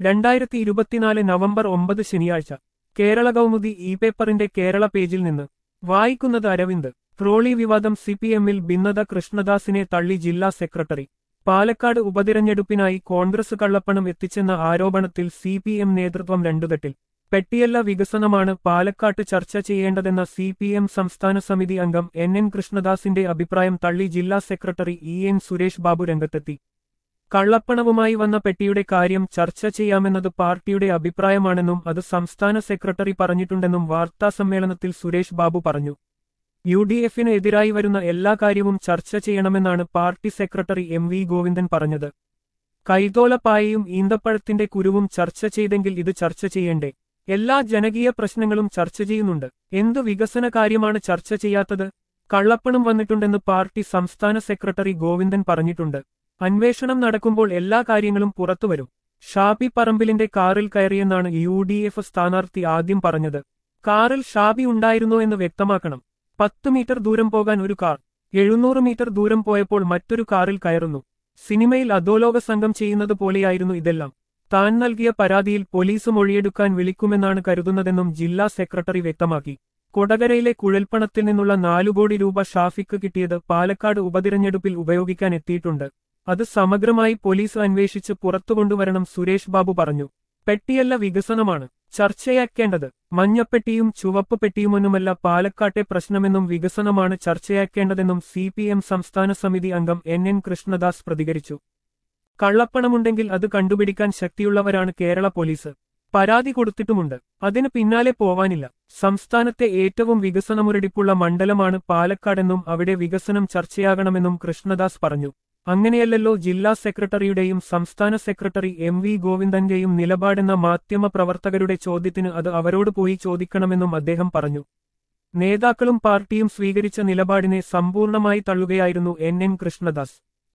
രണ്ടായിരത്തി ഇരുപത്തിനാല് നവംബർ ഒമ്പത് ശനിയാഴ്ച കേരള കൗമുദി ഇ പേപ്പറിന്റെ കേരള പേജിൽ നിന്ന് വായിക്കുന്നത് അരവിന്ദ് ട്രോളി വിവാദം സിപിഎമ്മിൽ ഭിന്നത കൃഷ്ണദാസിനെ തള്ളി ജില്ലാ സെക്രട്ടറി പാലക്കാട് ഉപതിരഞ്ഞെടുപ്പിനായി കോൺഗ്രസ് കള്ളപ്പണം എത്തിച്ചെന്ന ആരോപണത്തിൽ സിപിഎം നേതൃത്വം രണ്ടുതട്ടിൽ പെട്ടിയല്ല വികസനമാണ് പാലക്കാട്ട് ചർച്ച ചെയ്യേണ്ടതെന്ന സിപിഎം സംസ്ഥാന സമിതി അംഗം എൻ എൻ കൃഷ്ണദാസിന്റെ അഭിപ്രായം തള്ളി ജില്ലാ secretary E N Suresh Babu രംഗത്തെത്തി കള്ളപ്പണവുമായി വന്ന പെട്ടിയുടെ കാര്യം ചർച്ച ചെയ്യാമെന്നത് പാർട്ടിയുടെ അഭിപ്രായമാണെന്നും അത് സംസ്ഥാന സെക്രട്ടറി പറഞ്ഞിട്ടുണ്ടെന്നും വാർത്താസമ്മേളനത്തിൽ സുരേഷ് ബാബു പറഞ്ഞു യു ഡി എഫിന് എതിരായി വരുന്ന എല്ലാ കാര്യവും ചർച്ച ചെയ്യണമെന്നാണ് party secretary M V Govindan പറഞ്ഞത് കൈതോലപ്പായയും ഈന്തപ്പഴത്തിന്റെ കുരുവും ചർച്ച ചെയ്തെങ്കിൽ ഇത് ചർച്ച ചെയ്യണ്ടേ എല്ലാ ജനകീയ പ്രശ്നങ്ങളും ചർച്ച ചെയ്യുന്നുണ്ട് എന്തു വികസന കാര്യമാണ് ചർച്ച ചെയ്യാത്തത് കള്ളപ്പണം വന്നിട്ടുണ്ടെന്ന് പാർട്ടി സംസ്ഥാന സെക്രട്ടറി ഗോവിന്ദൻ പറഞ്ഞിട്ടുണ്ട് അന്വേഷണം നടക്കുമ്പോൾ എല്ലാ കാര്യങ്ങളും പുറത്തുവരും ഷാബി പറമ്പിലിന്റെ കാറിൽ കയറിയെന്നാണ് യു ഡി എഫ് സ്ഥാനാർത്ഥി ആദ്യം പറഞ്ഞത് കാറിൽ ഷാബി ഉണ്ടായിരുന്നോ എന്ന് വ്യക്തമാക്കണം പത്ത് മീറ്റർ ദൂരം പോകാൻ ഒരു കാർ എഴുന്നൂറ് മീറ്റർ ദൂരം പോയപ്പോൾ മറ്റൊരു കാറിൽ കയറുന്നു സിനിമയിൽ അധോലോക സംഘം ചെയ്യുന്നത് പോലെയായിരുന്നു ഇതെല്ലാം താൻ നൽകിയ പരാതിയിൽ പോലീസ് മൊഴിയെടുക്കാൻ വിളിക്കുമെന്നാണ് കരുതുന്നതെന്നും ജില്ലാ സെക്രട്ടറി വ്യക്തമാക്കി കൊടകരയിലെ കുഴൽപ്പണത്തിൽ നിന്നുള്ള നാലു കോടി രൂപ ഷാഫിക്ക് കിട്ടിയത് പാലക്കാട് ഉപതിരഞ്ഞെടുപ്പിൽ ഉപയോഗിക്കാൻ എത്തിയിട്ടുണ്ട് അത് സമഗ്രമായി പോലീസ് അന്വേഷിച്ച് പുറത്തുകൊണ്ടുവരണം സുരേഷ് ബാബു പറഞ്ഞു പെട്ടിയല്ല വികസനമാണ് ചർച്ചയാക്കേണ്ടത് മഞ്ഞപ്പെട്ടിയും ചുവപ്പ് പെട്ടിയുമൊന്നുമല്ല പാലക്കാട്ടെ പ്രശ്നമെന്നും വികസനമാണ് ചർച്ചയാക്കേണ്ടതെന്നും സി സംസ്ഥാന സമിതി അംഗം എൻ എൻ കൃഷ്ണദാസ് പ്രതികരിച്ചു കള്ളപ്പണമുണ്ടെങ്കിൽ അത് കണ്ടുപിടിക്കാൻ ശക്തിയുള്ളവരാണ് കേരള പോലീസ് പരാതി കൊടുത്തിട്ടുമുണ്ട് അതിന് പിന്നാലെ പോവാനില്ല സംസ്ഥാനത്തെ ഏറ്റവും വികസനമുരടിപ്പുള്ള മണ്ഡലമാണ് പാലക്കാടെന്നും അവിടെ വികസനം ചർച്ചയാകണമെന്നും കൃഷ്ണദാസ് പറഞ്ഞു അങ്ങനെയല്ലല്ലോ ജില്ലാ സെക്രട്ടറിയുടെയും സംസ്ഥാന സെക്രട്ടറി എം വി ഗോവിന്ദന്റെയും നിലപാടെന്ന മാധ്യമ പ്രവർത്തകരുടെ ചോദ്യത്തിന് അത് അവരോട് പോയി ചോദിക്കണമെന്നും അദ്ദേഹം പറഞ്ഞു നേതാക്കളും പാർട്ടിയും സ്വീകരിച്ച നിലപാടിനെ സമ്പൂർണമായി തള്ളുകയായിരുന്നു എൻ എൻ കൃഷ്ണദാസ്